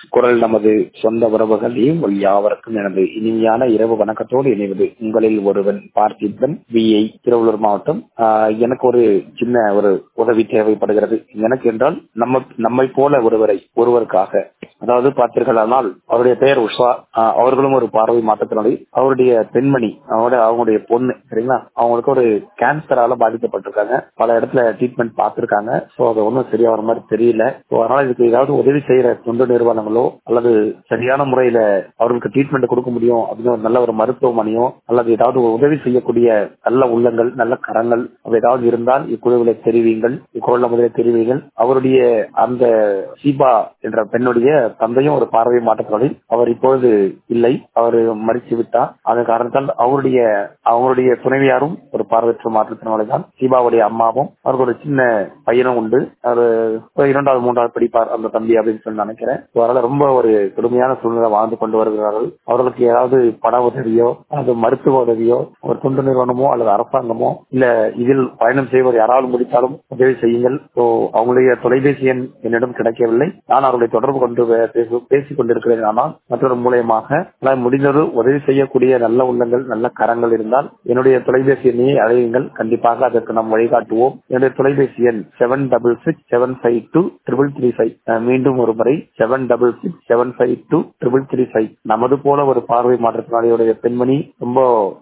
குரல் நமது சொந்த உறவுகளையும் உங்கள் யாவருக்கும் எனது இனிமையான இரவு வணக்கத்தோடு இணைவது உங்களில் ஒருவன் பார்த்திபன் விஐ திருவள்ளூர் மாவட்டம் ஆஹ் எனக்கு ஒரு சின்ன ஒரு உதவி தேவைப்படுகிறது எனக்கு என்றால் நம்ம நம்மை போல ஒருவரை ஒருவருக்காக அதாவது பார்த்தீர்களானால் அவருடைய பெயர் உஷா ஆஹ் அவர்களும் ஒரு பார்வை மாற்றத்தினாலே அவருடைய பெண்மணி அவரோட அவங்களுடைய பொண்ணு சரிங்களா அவங்களுக்கு ஒரு கேன்சரால பாதிக்கப்பட்டிருக்காங்க பல இடத்துல ட்ரீட்மெண்ட் பார்த்திருக்காங்க சோ அது ஒன்றும் சரியா வர மாதிரி தெரியல ஸோ அதனால இதுக்கு ஏதாவது உதவி செய்யற தொண்டு நிறுவனங்களோ அல்லது சரியான முறையில அவர்களுக்கு ட்ரீட்மெண்ட் கொடுக்க முடியும் அப்படின்னு ஒரு நல்ல ஒரு மருத்துவமனையோ அல்லது ஏதாவது ஒரு உதவி செய்யக்கூடிய நல்ல உள்ளங்கள் நல்ல கரங்கள் அப்படி ஏதாவது இருந்தால் இக்குழுவில தெரிவிங்கள் இக்குழுல முதலே தெரிவிங்கள் அவருடைய அந்த சீபா என்ற பெண்ணுடைய தந்தையும் ஒரு பார்வை மாற்றத்தினாலில் அவர் இப்பொழுது இல்லை அவர் மறித்து விட்டார் அதன் காரணத்தால் அவருடைய அவங்களுடைய துணைவியாரும் ஒரு பார்வையற்ற மாற்றத்தினாலே தான் சீபாவுடைய அம்மாவும் அவருக்கு ஒரு சின்ன பையனும் உண்டு அவர் இரண்டாவது மூன்றாவது படிப்பார் அந்த தம்பி அப்படின்னு சொல்லி நினைக்கிறேன் அதனால ரொம்ப ஒரு கடுமையான சூழ்நிலை வாழ்ந்து கொண்டு வருகிறார்கள் அவர்களுக்கு ஏதாவது பண உதவியோ அல்லது மருத்துவ உதவியோ ஒரு தொண்டு நிறுவனமோ அல்லது அரசாங்கமோ இல்ல இதில் பயணம் செய்வது யாராவது முடித்தாலும் உதவி செய்யுங்கள் அவங்களுடைய தொலைபேசி எண் என்னிடம் கிடைக்கவில்லை நான் அவர்களை தொடர்பு கொண்டு பேசிக் கொண்டிருக்கிறேன் ஆனால் மற்றொரு மூலியமாக முடிந்தது உதவி செய்யக்கூடிய நல்ல உள்ளங்கள் நல்ல கரங்கள் இருந்தால் என்னுடைய தொலைபேசி எண்ணையை அழையுங்கள் கண்டிப்பாக அதற்கு நாம் வழிகாட்டுவோம் என்னுடைய தொலைபேசி எண் seven double six seven five two triple three five மீண்டும் ஒரு முறை seven double six seven five two triple three five நமது போல ஒரு பார்வை மாற்றத்தினாலேயுடைய பெண்மணி ரொம்ப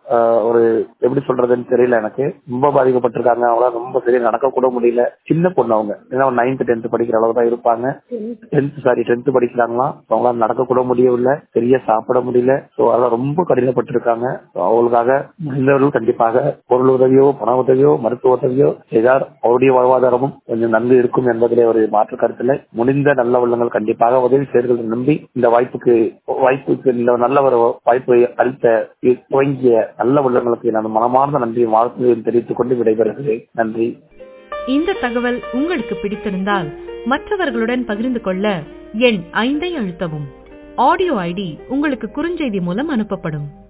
ஒரு எப்படி சொல்றதுன்னு தெரியல எனக்கு ரொம்ப பாதிக்கப்பட்டிருக்காங்க அவங்களால ரொம்ப சரியா நடக்க கூட முடியல சின்ன பொண்ணு அவங்க ஏன்னா நைன்த் டென்த் படிக்கிற அளவு தான் இருப்பாங்க டென்த் சாரி டென்த் படிக்கிறாங்களாம் அவங்களால நடக்க கூட முடியவில்லை சரியா சாப்பிட முடியல சோ அதெல்லாம் ரொம்ப கடினப்பட்டிருக்காங்க அவங்களுக்காக முடிந்தவர்கள் கண்டிப்பாக பொருள் உதவியோ பண உதவியோ மருத்துவ உதவியோ செய்தால் அவருடைய வாழ்வாதாரமும் கொஞ்சம் நன்கு இருக்கும் என்பதிலே ஒரு மாற்று கருத்துல முடிந்த நல்ல உள்ளங்கள் கண்டிப்பாக உதவி செய்கிறது நம்பி இந்த வாய்ப்புக்கு வாய்ப்புக்கு இந்த நல்ல ஒரு வாய்ப்பை அளித்த துவங்கிய நல்ல உள்ளங்களுக்கு நான் மனமார்ந்த நன்றி வாழ்த்துகளையும் தெரிவித்துக் கொண்டு விடைபெறுகிறேன் நன்றி இந்த தகவல் உங்களுக்கு பிடித்திருந்தால் மற்றவர்களுடன் பகிர்ந்து கொள்ள எண் ஐந்தை அழுத்தவும் ஆடியோ ஐடி உங்களுக்கு குறுஞ்செய்தி மூலம் அனுப்பப்படும்